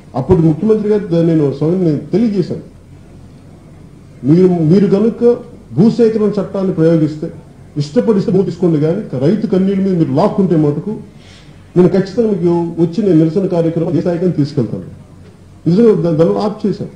అప్పుడు ముఖ్యమంత్రి గారు నేను స్వయం నేను తెలియజేశాను మీరు మీరు కనుక భూసేకరణ చట్టాన్ని ప్రయోగిస్తే ఇష్టపడిస్తే భూ తీసుకోండి కానీ రైతు కన్నీళ్ళ మీద మీరు లాక్కుంటే మటుకు నేను ఖచ్చితంగా మీకు వచ్చి నేను నిరసన కార్యక్రమం ఏ స్థాయికి తీసుకెళ్తాను నిజంగా దా- దానిలో ఆప్ చేశాను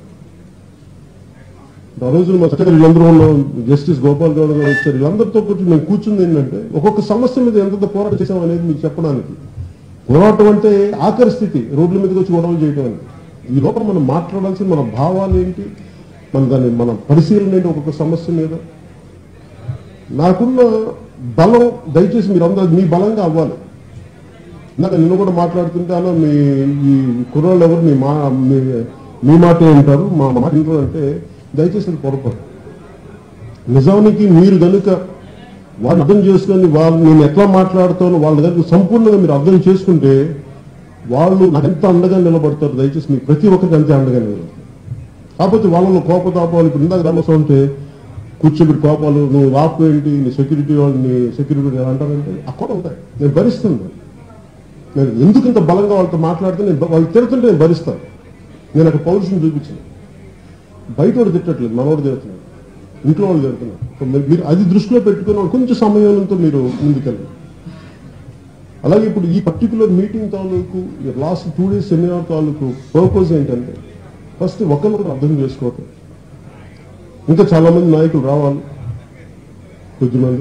ఆ రోజు మా సెక్రటరీ వీళ్ళందరూ ఉన్నాం జస్టిస్ గోపాల్ గౌడ్ గారు వచ్చారు వీళ్ళందరితో పాటు మేము కూర్చుంది ఏంటంటే ఒక్కొక్క సమస్య మీద ఎంత పోరాటం చేసాం అనేది మీకు చెప్పడానికి పోరాటం అంటే ఆఖరి స్థితి రోడ్ల మీదకి వచ్చి గొడవలు చేయడం అని ఈ లోపల మనం మాట్లాడాల్సిన మన భావాలు ఏంటి మన దాన్ని మన పరిశీలన ఏంటి ఒక్కొక్క సమస్య మీద నాకున్న బలం దయచేసి మీరు అందరూ మీ బలంగా అవ్వాలి ఇందాక నిన్ను కూడా మాట్లాడుతుంటే అలా మీ ఈ కుర్రాళ్ళు ఎవరు మీ మా మీ- మీ మాట ఏంటారు మా మాట వింటారు అంటే దయచేసి అది పొరపాటు నిజానికి మీరు కనుక వాళ్ళు అర్థం చేసుకొని వాళ్ళు నేను ఎట్లా మాట్లాడుతానో వాళ్ళ కనుక సంపూర్ణంగా మీరు అర్థం చేసుకుంటే వాళ్ళు నాకు ఎంత అండగా నిలబడతారు దయచేసి మీ ప్రతి ఒక్కరికి అంతే అండగా నిలబడతారు కాకపోతే వాళ్ళలో కోపతాపాలు ఇప్పుడు ఇందాక రామస్వ ఉంటే కూర్చోబెట్టి కోపాలు నువ్వు వాపు ఏంటి నీ సెక్యూరిటీ వాళ్ళు నీ సెక్యూరిటీ అంటారంటే అక్కడ ఉంటాయి నేను భరిస్తాను నేను ఎందుకు ఇంత బలంగా వాళ్ళతో మాట్లాడితే నేను బ- వాళ్ళు తిడుతుంటే నేను భరిస్తాను నేను అక్కడ పౌరుషం చూపించాను బయట వాడు తిట్టట్లేదు మనవాడు తిడుతున్నాడు ఇంట్లో వాళ్ళు తిడుతున్నారు సో మీరు- మీరు అది దృష్టిలో పెట్టుకుని వాళ్ళు కొంచెం సమయంతో మీరు ముందుకెళ్ళండి అలాగే ఇప్పుడు ఈ పర్టికులర్ మీటింగ్ తాలూకు లాస్ట్ టూ డేస్ సెమినార్ తాలూకు పర్పస్ ఏంటంటే ఫస్ట్ ఒకరినొకరు అర్థం చేసుకోవటం ఇంకా చాలా మంది నాయకులు రావాలి కొద్దిమంది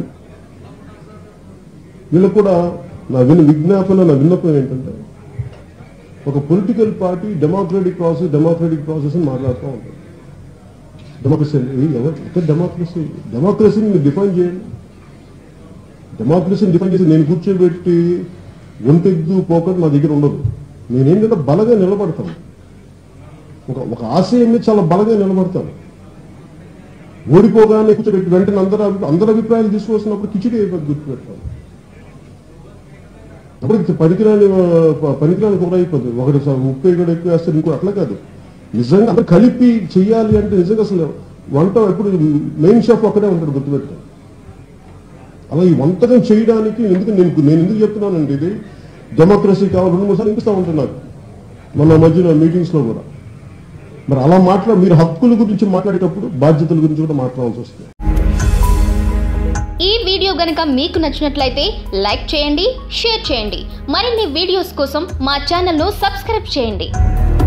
వీళ్ళకు కూడా నా విన విజ్ఞాపన నా విన్నపం ఏంటంటే ఒక political party democratic process democratic process అని మాట్లాడుతూ ఉంటారు డెమోక్రసీ ఎవరు డెమోక్రసీ డెమోక్రసీని మీరు డిఫైన్ చేయండి డెమోక్రసీని డిఫైన్ చేసి నేను కూర్చోబెట్టి ఒంటెద్దు పోకట్ నా దగ్గర ఉండదు నేనేంటంటే బలంగా నిలబడతాను ఒక ఒక ఆశయం మీద చాలా బలంగా నిలబడతాను ఓడిపోగానే కూర్చోబెట్టి వెంటనే అందరూ అభి- అందరి అభిప్రాయాలు తీసుకొస్తున్నప్పుడు కిచిడి అయిపోతుంది గుర్తుపెట్టాను అప్పుడు ఇది పనికిరాని ఆ, ప- పనికిరాని కూర అయిపోతుంది ఒకటి స- ఉప్పు ఇక్కడ ఎక్కువ వేస్తారు ఇంకో అట్లా కాదు నిజంగా అందరూ కలిపి చెయ్యాలి అంటే నిజంగా అసలు వంట ఎప్పుడు మెయిన్ షెఫ్ ఒక్కడే ఉంటాడు గుర్తుపెట్టాను అలా ఈ వంటకం చేయడానికి ఎందుకు నేను నేను ఎందుకు చెప్తున్నానండి ఇది డెమోక్రసీ కావాలి రెండు మూడు సార్లు ఇపిస్తూ ఉంటున్నారు మన మధ్యన మీటింగ్స్ లో కూడా మరి అలా మాట్లా మీరు హక్కుల గురించి మాట్లాడేటప్పుడు బాధ్యతల గురించి కూడా మాట్లాడాల్సి వస్తుంది ఈ వీడియో గనుక మీకు నచ్చినట్లయితే లైక్ చేయండి షేర్ చేయండి మరిన్ని వీడియోస్ కోసం మా ఛానల్ను సబ్స్క్రైబ్ చేయండి